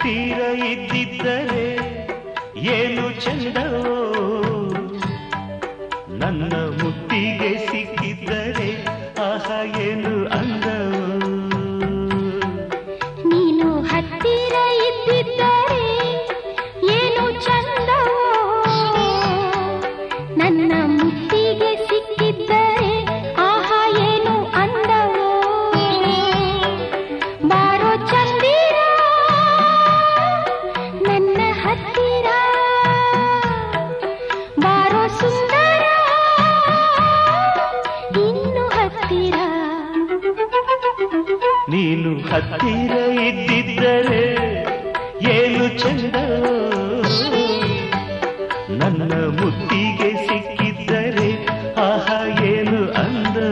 ಹತ್ತಿರ ಇದ್ದಿದ್ದರೆ ಏನು ಚಂದವೋ ನನ್ನ ಮುತ್ತಿಗೆ ಸಿಕ್ಕಿದ್ದರೆ ಆಹ ಏನು ಅಂದವೋ ನೀನು ಹತ್ತಿರ ಇದ್ದಿದ್ದರೆ ಏನು ಚಂದವೋ ನನ್ನ ಮುತ್ತಿಗೆ ಸಿಕ್ಕಿದ್ದರೆ ಆಹಾ ಏನು ಅಂದವೋ ಬಾರೋ ಚಂದಿರ ನನ್ನ ಹತ್ತಿರ ಬಾರೋ ಸುಂದರ ಇನ್ನು ಹತ್ತಿರ ನೀನು ಹತ್ತಿರ ಇದ್ದಿದ್ದರೆ ಏನು ಚಂದವೋ ನನ್ನ ಮುತ್ತಿಗೆ ಸಿಕ್ಕಿದ್ದರೆ ಆಹ ಏನು ಅಂದೋ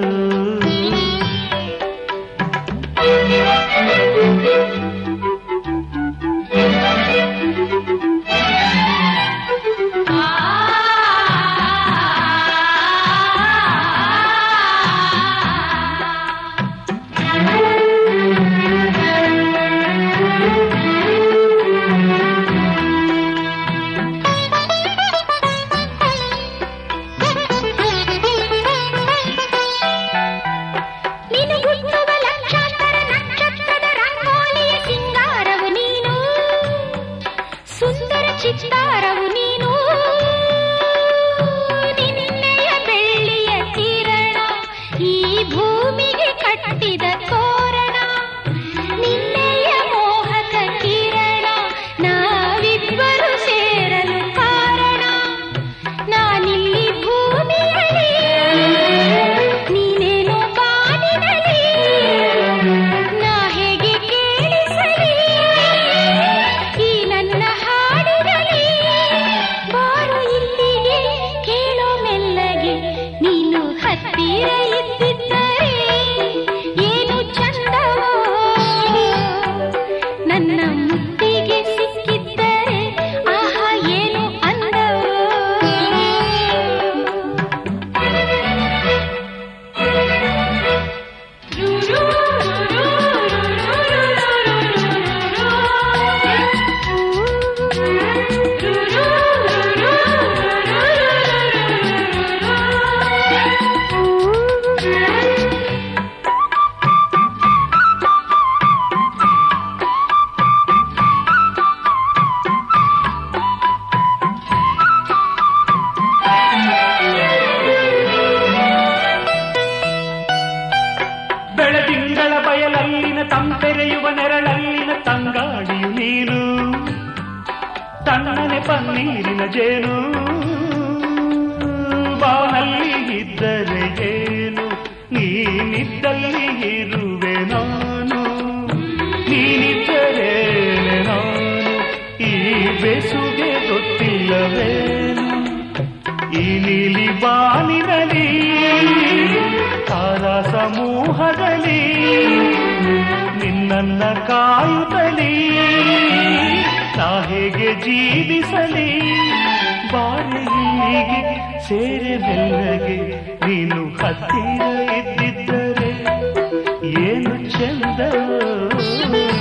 ನೀನು ಹುಟ್ಟುವ ಲಕ್ಷಾಂತರ ನಕ್ಷತ್ರದ ರಂಗೋಲಿಯ ಸಿಂಗಾರವು ನೀನು ಸುಂದರ ಚಿತ್ತಾರವು ನೀನು ನಿನ್ನೆಯ ಬೆಳ್ಳಿಯ ಕಿರಣ ಈ ಭೂಮಿಗೆ ಕಟ್ಟಿದ ತೋರಣ ನಿನ್ನೆಯ ಮೋಹಕ ಕಿರಣ ನಾವಿಬ್ಬರು ಸೇರಲು ಕಾರಣ ನಾನಿಲ್ಲಿ ಭೂಮಿಯಲ್ಲಿ ನೀನೇನೋ ಬಾನಿನಲ್ಲಿ ನಾ ಹೇಗೆ ಕೇಳಿಸಲಿ ಈ ನನ್ನ ಹಾಡಿನಲ್ಲಿ ಬಾರು ಇಲ್ಲಿಗೆ ಕೇಳೋ ಮೆಲ್ಲಗೆ ನೀನು ಹತ್ತಿರ ಇದ್ದಿದ್ದರೆ ಏನು ಚಂದವೋ ನನ್ನ ಮುತ್ತಿಗೆ ಸಿಕ್ಕಿದ್ದರೆ ಆಹಾ ಏನು ಅಂದವೋ ಬೆಳದಿಂಗಳ ಬಯಲಲ್ಲಿನ ತಂಪೆರೆಯುವ ನೆರಳಲ್ಲಿನ ತಂಗಾಡಿಯು ನೀನು ತಣ್ಣನೆ ಪನ್ನೀರಿನ ಜೇನು ಬಾನಲ್ಲಿ ಇದ್ದರೆ ಏನು ನೀನಿದ್ದಲ್ಲಿ ಇರುವೆ ನಾನು ನೀನಿದ್ದರೆ ನಾನು ಈ ಬೆಸುಗೆ ಗೊತ್ತಿಲ್ಲವೇನು ಈ ನೀಲಿ ಬಾನಿನಲ್ಲಿ ತಾರ ಸಮೂಹದಲ್ಲಿ ನಿನ್ನನ್ನ ಕಾಯುತ್ತಲಿ ನಾ ಹೇಗೆ ಜೀವಿಸಲಿ ಬಾರಿ ಇಲ್ಲಿಗೆ ಸೇರೆ ಮೆಲ್ಲಗೆ ನೀನು ಹತ್ತಿರ ಇದ್ದಿದ್ದರೆ ಏನು ಚಂದವೋ